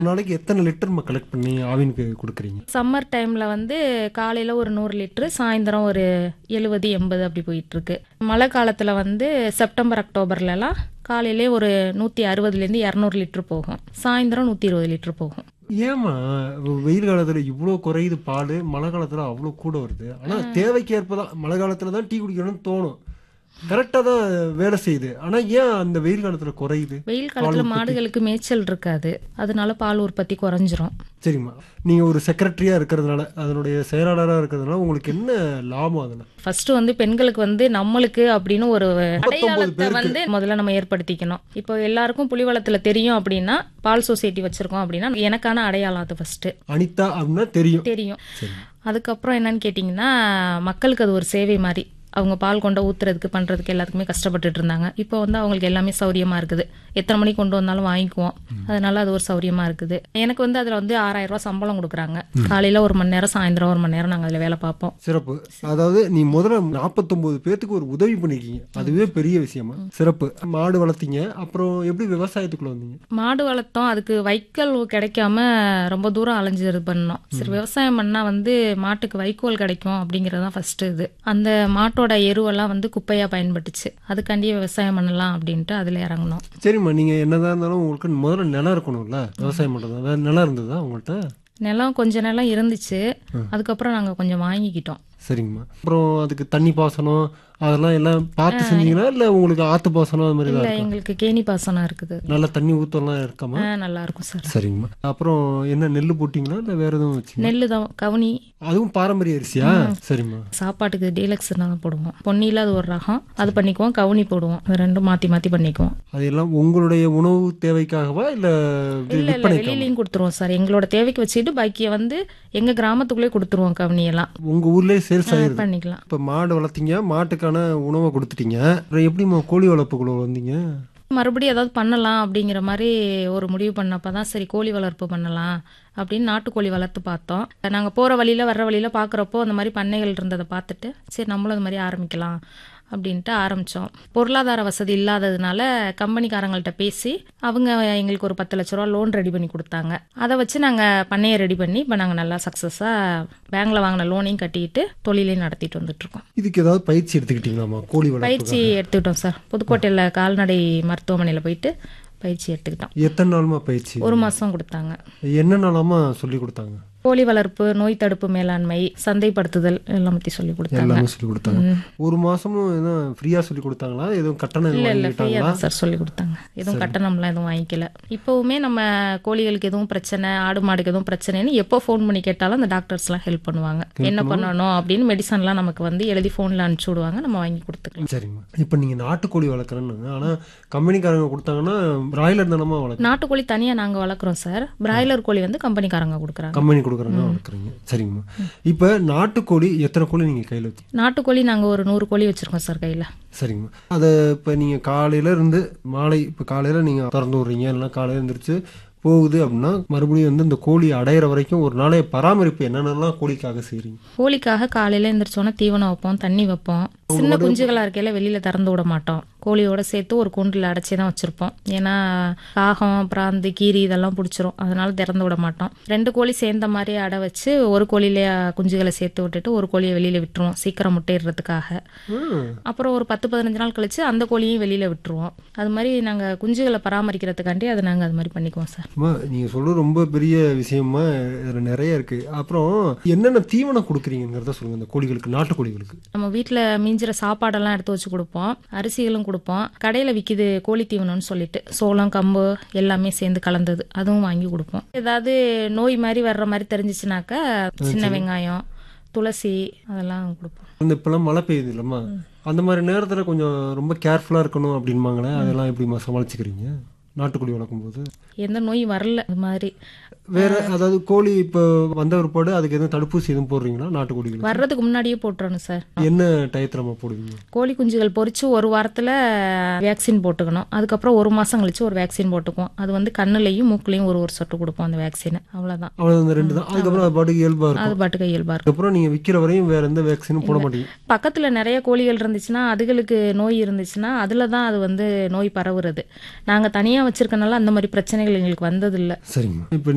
நாளைக்கு எத்தனை litre collect பண்ணி ஆவினுக்கு கொடுக்குறீங்க சம்மர் டைமில் வந்து காலையில் ஒரு நூறு லிட்ரு சாயந்தரம் ஒரு எழுபது எண்பது அப்படி போயிட்டுருக்கு மழை காலத்தில் வந்து செப்டம்பர் அக்டோபர்லலாம் காலையிலே ஒரு நூற்றி அறுபதுலேருந்து இரநூறு லிட்ரு போகும் சாயந்தரம் நூற்றி இருபது லிட்ரு போகும் ஏமா வெயில் காலத்துல இவ்வளோ குறையுது பால் மழை காலத்துல அவ்வளோ கூட வருது ஆனா தேவைக்கு ஏற்பதான் மழை காலத்துல தான் டீ குடிக்கணும்னு தோணும் கரெக்டாக தான் வேலை செய்யுது ஆனா ஏன் அந்த வெயில் காலத்துல குறையுது வெயில் காலத்தில் மாடுகளுக்கு மேய்ச்சல் இருக்காது அதனால பால் உற்பத்தி குறைஞ்சிரும் சரிம்மா நீங்க ஒரு செக்ரட்டரியா இருக்கிறதுனால அதனுடைய செயலாளரா இருக்கிறதுனால உங்களுக்கு என்ன லாபம் அதுல ஃபர்ஸ்ட் வந்து பெண்களுக்கு வந்து நம்மளுக்கு அப்படின்னு ஒரு அடையாளத்தை பேருக்கு. வந்து முதல்ல நம்ம ஏற்படுத்திக்கணும் இப்போ எல்லாருக்கும் புலிவளத்துல தெரியும் அப்படின்னா பால் சொசைட்டி வச்சிருக்கோம் அப்படின்னா எனக்கான அடையாளம் அது ஃபர்ஸ்ட் அனிதா அப்படின்னா தெரியும் தெரியும் சரி அதுக்கப்புறம் என்னன்னு கேட்டிங்கன்னா மக்களுக்கு அது ஒரு சேவை மாதிரி அவங்க பால் கொண்டு ஊத்துறதுக்கு பண்றதுக்கு எல்லாத்துக்குமே கஷ்டப்பட்டுட்டு இருந்தாங்க இப்போ வந்து அவங்களுக்கு எல்லாமே சௌரியமா இருக்குது எத்தனை மணிக்கு கொண்டு வந்தாலும் வாங்கிக்குவோம் அதனால அது ஒரு சௌரியமா இருக்குது எனக்கு வந்து அதுல வந்து ஆறாயிரம் ரூபாய் சம்பளம் கொடுக்குறாங்க காலையில ஒரு மணி நேரம் சாயந்தரம் ஒரு மணி நேரம் நாங்க அதுல வேலை பார்ப்போம் சிறப்பு அதாவது நீ முதல்ல நாற்பத்தொன்பது பேத்துக்கு ஒரு உதவி பண்ணிருக்கீங்க அதுவே பெரிய விஷயமா சிறப்பு மாடு வளர்த்தீங்க அப்புறம் எப்படி விவசாயத்துக்குள்ள வந்தீங்க மாடு வளர்த்தோம் அதுக்கு வைக்கோல் கிடைக்காம ரொம்ப தூரம் அலைஞ்சு இது பண்ணோம் சரி விவசாயம் பண்ணா வந்து மாட்டுக்கு வைக்கோல் கிடைக்கும் அப்படிங்கிறது தான் ஃபர்ஸ்ட் இது அந்த மாட்டோட எருவெல்லாம் வந்து குப்பையா பயன்பட்டுச்சு அதுக்காண்டியே விவசாயம் பண்ணலாம் அப்படின்ட்டு அதுல இறங்கணும் சரிம்மா நீங்க என்னதான் இருந்தாலும் உங்களுக்கு முதல்ல நிலம் இருக்கணும்ல விவசாயம் பண்றது வேற நிலம் இருந்ததா உங்கள்கிட்ட நிலம் கொஞ்ச நிலம் இருந்துச்சு அதுக்கப்புறம் நாங்க கொஞ்சம் வாங்கிக்கிட்டோம் சரிங்கம்மா அப்புறம் அதுக்கு தண்ணி பாசனம் அதெல்லாம் எல்லாம் பார்த்து செஞ்சீங்களா இல்ல உங்களுக்கு ஆத்து பாசனம் அது மாதிரி இல்ல தான் இருக்கா? எங்களுக்கு கேணி பாசனம் இருக்குது நல்ல தண்ணி ஊத்தம்லாம் இருக்காமா ஆ, நல்லா இருக்கும் சார் சரிங்கம்மா அப்புறம் என்ன நெல் போட்டிங்களா இல்ல வேற எதுவும் வச்சீங்க நெல்லு தான் கவுனி அதுவும் பாரம்பரிய அரிசியா சரிம்மா சாப்பாட்டுக்கு டீலக்ஸ் தான் போடுவோம் பொன்னியில அது ஒரு ரகம் அது பண்ணிக்குவோம் கவுனி போடுவோம் இது ரெண்டும் மாத்தி மாத்தி பண்ணிக்குவோம் அதெல்லாம் உங்களுடைய உணவு தேவைக்காகவா இல்ல இல்ல இல்ல விற்பனைக்கா வெளியிலயும் கொடுத்துருவோம் சார் எங்களோட தேவைக்கு வச்சுட்டு பாக்கிய வந்து எங்க கிராமத்துக்குள்ளே கொடுத்துருவோம் கவுனி எல்லாம் உங்க ஊர்லயே சேல்ஸ் ஆயிருது பண்ணிக்கலாம் இப்ப மாடு வளர்த்தீங்க மாட்டுக்கான உணவை கொடுத்துட்டீங்க அப்புறம் எப்படிம்மா கோழி வளர்ப்புக்குள்ள வந்தீங்க மறுபடியும் ஏதாவது பண்ணலாம் அப்படிங்கிற மாதிரி ஒரு முடிவு பண்ணப்ப தான் சரி கோழி வளர்ப்பு பண்ணலாம் அப்படின்னு நாட்டுக்கோழி வளர்த்து பார்த்தோம் நாங்கள் போகிற வழியில் வர்ற வழியில் பார்க்குறப்போ அந்த மாதிரி பண்ணைகள் இருந்ததை பார்த்துட்டு சரி நம்மளும் அது மாதிரி ஆரம்பிக்கலாம் அப்படின்ட்டு ஆரம்பித்தோம் பொருளாதார வசதி இல்லாததுனால கம்பெனிக்காரங்கள்ட்ட பேசி அவங்க எங்களுக்கு ஒரு பத்து லட்ச ரூபா லோன் ரெடி பண்ணி கொடுத்தாங்க அதை வச்சு நாங்கள் பண்ணையை ரெடி பண்ணி இப்போ நாங்கள் நல்லா சக்ஸஸாக பேங்க்கில் வாங்கின லோனையும் கட்டிட்டு தொழிலையும் நடத்திட்டு வந்துட்டுருக்கோம் இதுக்கு ஏதாவது பயிற்சி எடுத்துக்கிட்டீங்களாம்மா கோழி வளர்ப்பு பயிற்சி எடுத்துக்கிட்டோம் சார் புதுக்கோட்டையில் கால்நடை மருத்துவமனையில் போயிட்டு பயிற்சி எடுத்துக்கிட்டோம் எத்தனை நாளுமா பயிற்சி ஒரு மாதம் கொடுத்தாங்க என்ன நாளாமா சொல்லி கொடுத்தாங்க கோழி வளர்ப்பு நோய் தடுப்பு மேலாண்மை சந்தைப்படுத்துதல் எல்லாம் பற்றி சொல்லி கொடுத்தாங்க எல்லாமே சொல்லி கொடுத்தாங்க ஒரு மாசமும் எதுவும் ஃப்ரீயா சொல்லி கொடுத்தாங்களா எதுவும் கட்டணம் இல்ல எதுவும் இல்ல ஃப்ரீயாக வாங்கிட்டாங்களா தான் சார் சொல்லி கொடுத்தாங்க எதுவும் கட்டணம்லாம் எதுவும் வாங்கிக்கல இப்போவுமே நம்ம கோழிகளுக்கு எதுவும் பிரச்சனை ஆடு மாடுக்கு எதுவும் பிரச்சனைன்னு எப்போ ஃபோன் பண்ணி கேட்டாலும் அந்த டாக்டர்ஸ்லாம் ஹெல்ப் பண்ணுவாங்க என்ன பண்ணணும் அப்படின்னு மெடிசன்லாம் நமக்கு வந்து எழுதி ஃபோனில் அனுப்பிச்சி விடுவாங்க நம்ம வாங்கி கொடுத்துக்கலாம் சரிம்மா இப்போ நீங்க நாட்டுக்கோழி வளர்க்குறேன்னு ஆனா கம்பெனிக்காரங்க கொடுத்தாங்கன்னா பிராய்லர் தானமா வளர்க்க நாட்டுக்கோழி தனியாக நாங்கள் வளர்க்குறோம் சார் பிராய்லர் கோழி வந்து கம்பெனிக்காரங்க கொடுக்குறாங்க கம்பெனி கொடுக்குறாங்க வளர்க்குறீங்க சரிங்கம்மா இப்போ நாட்டுக்கோழி எத்தனை கோழி நீங்க கையில வச்சு நாட்டுக்கோழி நாங்கள் ஒரு நூறு கோழி வச்சுருக்கோம் சார் கையில் சரிங்கம்மா அதை இப்போ நீங்கள் காலையில இருந்து மாலை இப்போ காலையில் நீங்கள் திறந்து விட்றீங்க இல்லைன்னா காலையில் எழுந்திரிச்சு போகுது அப்படின்னா மறுபடியும் வந்து இந்த கோழி அடையிற வரைக்கும் ஒரு நாளைய பராமரிப்பு என்னென்னலாம் கோழிக்காக செய்கிறீங்க கோழிக்காக காலையில எந்திரிச்சோன்னே தீவனம் வைப்போம் தண்ணி வைப்போம் சின்ன குஞ்சுகளா இருக்கையில வெளியில திறந்து விட மாட்டோம் கோழியோட சேர்த்து ஒரு கூண்டில் அடைச்சி தான் வச்சிருப்போம் ஏன்னா காகம் பிராந்து கீரி இதெல்லாம் பிடிச்சிரும் அதனால திறந்து விட மாட்டோம் ரெண்டு கோழி சேர்ந்த மாதிரி அடை வச்சு ஒரு கோழியில குஞ்சுகளை சேர்த்து விட்டுட்டு ஒரு கோழியை வெளியில விட்டுருவோம் சீக்கிரம் முட்டையிடுறதுக்காக அப்புறம் ஒரு பத்து பதினஞ்சு நாள் கழிச்சு அந்த கோழியும் வெளியில விட்டுருவோம் அது மாதிரி நாங்க குஞ்சுகளை பராமரிக்கிறதுக்காண்டி அதை நாங்க அது மாதிரி பண்ணிக்குவோம் சார் அம்மா நீங்கள் சொல்கிறது ரொம்ப பெரிய விஷயமா இதில் நிறைய இருக்குது அப்புறம் என்னென்ன தீவனம் கொடுக்குறீங்கிறத சொல்லுங்கள் இந்த கோழிகளுக்கு நாட்டு கோழிகளுக்கு நம்ம வீட்டில் மிஞ்சிற சாப்பாடெல்லாம் எடுத்து வச்சு கொடுப்போம் அரிசிகளும் கொடுப்போம் கடையில் விற்கிது கோழி தீவனம்னு சொல்லிட்டு சோளம் கம்பு எல்லாமே சேர்ந்து கலந்தது அதுவும் வாங்கி கொடுப்போம் ஏதாவது நோய் மாதிரி வர்ற மாதிரி தெரிஞ்சிச்சுனாக்கா சின்ன வெங்காயம் துளசி அதெல்லாம் கொடுப்போம் இந்த இப்போலாம் மழை பெய்யுது இல்லைம்மா அந்த மாதிரி நேரத்தில் கொஞ்சம் ரொம்ப கேர்ஃபுல்லாக இருக்கணும் அப்படின்பாங்களே அதெல்லாம் எப்படிம்மா சமாளிச்சுக்கிறீங்க நாட்டுக்கோழி வளர்க்கும்போது எந்த நோயும் வரல அது மாதிரி வேற அதாவது கோழி இப்போ வந்த பிற்பாடு அதுக்கு எதுவும் தடுப்பூசி எதுவும் போடுறீங்களா நாட்டுக்கோழிகளுக்கு வர்றதுக்கு முன்னாடியே போட்டுறணும் சார் என்ன டயத்தில் போடுவீங்க கோழி குஞ்சுகள் பொரிச்சு ஒரு வாரத்தில் வேக்சின் போட்டுக்கணும் அதுக்கப்புறம் ஒரு மாதம் கழிச்சு ஒரு வேக்சின் போட்டுக்குவோம் அது வந்து கண்ணுலையும் மூக்குலையும் ஒரு ஒரு சொட்டு கொடுப்போம் அந்த வேக்சினை அவ்வளோதான் அவ்வளோ இந்த ரெண்டு தான் அதுக்கப்புறம் அது பாட்டுக்கு இயல்பாக இருக்கும் அது பாட்டுக்கு இயல்பா இருக்கும் அதுக்கப்புறம் நீங்கள் விற்கிற வரையும் வேற எந்த வேக்சினும் போட மாட்டீங்க பக்கத்துல நிறைய கோழிகள் இருந்துச்சுன்னா அதுகளுக்கு நோய் இருந்துச்சுன்னா அதுல தான் அது வந்து நோய் பரவுறது நாங்க தனியா வச்சிருக்கனால அந்த மாதிரி பிரச்சனைகள் எங்களுக்கு வந்ததில்லை சரிங்கம்மா இப்போ